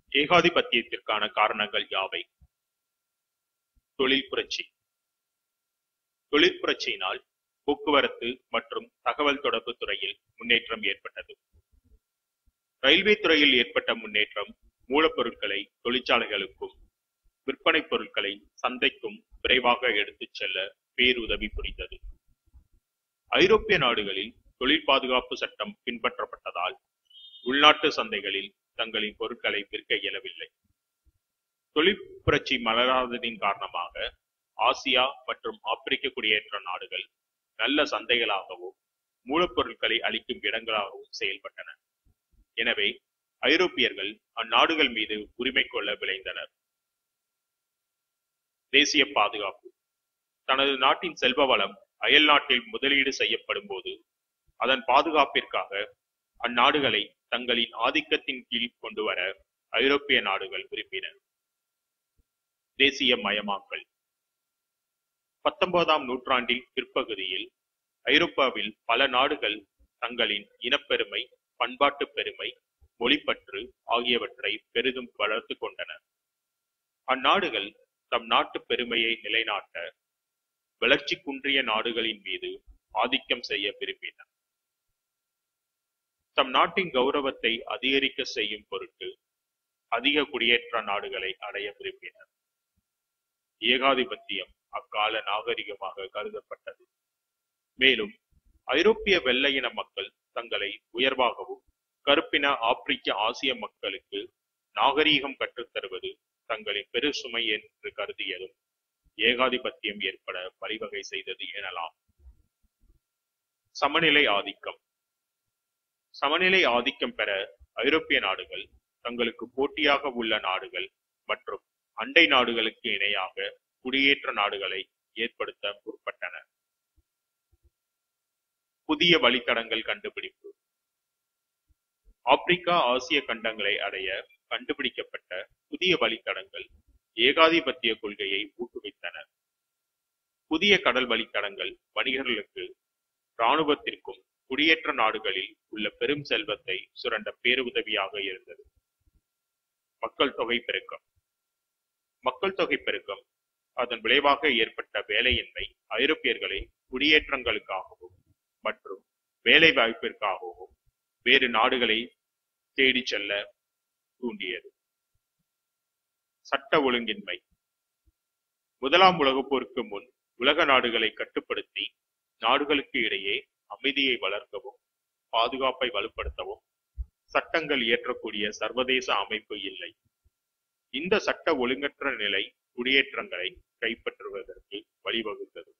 ஏகாதிபத்தியத்திற்கான காரணங்கள் யாவை தொழில் புரட்சி தொழில் புரட்சியினால் போக்குவரத்து மற்றும் தகவல் தொடர்பு துறையில் முன்னேற்றம் ஏற்பட்டது ரயில்வே துறையில் ஏற்பட்ட முன்னேற்றம் மூலப்பொருட்களை தொழிற்சாலைகளுக்கும் விற்பனை பொருட்களை சந்தைக்கும் விரைவாக எடுத்துச் செல்ல பேருதவி புரிந்தது ஐரோப்பிய நாடுகளில் தொழில் பாதுகாப்பு சட்டம் பின்பற்றப்பட்டதால் உள்நாட்டு சந்தைகளில் தங்களின் பொருட்களை விற்க இயலவில்லை தொழில் புரட்சி மலராததின் காரணமாக ஆசியா மற்றும் ஆப்பிரிக்க குடியேற்ற நாடுகள் நல்ல சந்தைகளாகவும் மூலப்பொருட்களை அளிக்கும் இடங்களாகவும் செயல்பட்டன எனவே ஐரோப்பியர்கள் அந்நாடுகள் மீது உரிமை கொள்ள விளைந்தனர் தேசிய பாதுகாப்பு தனது நாட்டின் செல்வ வளம் அயல் நாட்டில் முதலீடு செய்யப்படும் போது அதன் பாதுகாப்பிற்காக அந்நாடுகளை தங்களின் ஆதிக்கத்தின் கீழ் கொண்டு வர ஐரோப்பிய நாடுகள் விரும்பின தேசிய மயமாக்கல் பத்தொன்பதாம் நூற்றாண்டின் பிற்பகுதியில் ஐரோப்பாவில் பல நாடுகள் தங்களின் இனப்பெருமை பண்பாட்டு பெருமை மொழிப்பற்று ஆகியவற்றை பெரிதும் வளர்த்து கொண்டன அந்நாடுகள் தம் நாட்டு பெருமையை நிலைநாட்ட வளர்ச்சி குன்றிய நாடுகளின் மீது ஆதிக்கம் செய்ய விரும்பின தம் நாட்டின் கௌரவத்தை அதிகரிக்க செய்யும் பொருட்டு அதிக குடியேற்ற நாடுகளை அடைய விரும்பினர் ஏகாதிபத்தியம் அக்கால நாகரிகமாக கருதப்பட்டது மேலும் ஐரோப்பிய வெள்ளையின மக்கள் தங்களை உயர்வாகவும் கருப்பின ஆப்பிரிக்க ஆசிய மக்களுக்கு நாகரீகம் கற்றுத்தருவது தங்களின் பெரு சுமை என்று கருதியதும் ஏகாதிபத்தியம் ஏற்பட வழிவகை செய்தது எனலாம் சமநிலை ஆதிக்கம் சமநிலை ஆதிக்கம் பெற ஐரோப்பிய நாடுகள் தங்களுக்கு போட்டியாக உள்ள நாடுகள் மற்றும் அண்டை நாடுகளுக்கு இணையாக குடியேற்ற நாடுகளை ஏற்படுத்த முற்பட்டன புதிய வழித்தடங்கள் கண்டுபிடிப்பு ஆப்பிரிக்கா ஆசிய கண்டங்களை அடைய கண்டுபிடிக்கப்பட்ட புதிய வழித்தடங்கள் ஏகாதிபத்திய கொள்கையை ஊக்குவித்தன புதிய கடல் வழித்தடங்கள் வணிகர்களுக்கு இராணுவத்திற்கும் குடியேற்ற நாடுகளில் உள்ள பெரும் செல்வத்தை சுரண்ட பேருதவியாக இருந்தது மக்கள் தொகை பெருக்கம் மக்கள் தொகை பெருக்கம் அதன் விளைவாக ஏற்பட்ட வேலையின்மை ஐரோப்பியர்களை குடியேற்றங்களுக்காகவும் மற்றும் வேலை வாய்ப்பிற்காகவும் வேறு நாடுகளை தேடிச் செல்ல தூண்டியது சட்ட ஒழுங்கின்மை முதலாம் உலகப் போருக்கு முன் உலக நாடுகளை கட்டுப்படுத்தி நாடுகளுக்கு இடையே அமைதியை வளர்க்கவும் பாதுகாப்பை வலுப்படுத்தவும் சட்டங்கள் இயற்றக்கூடிய சர்வதேச அமைப்பு இல்லை இந்த சட்ட ஒழுங்கற்ற நிலை குடியேற்றங்களை கைப்பற்றுவதற்கு வழிவகுத்தது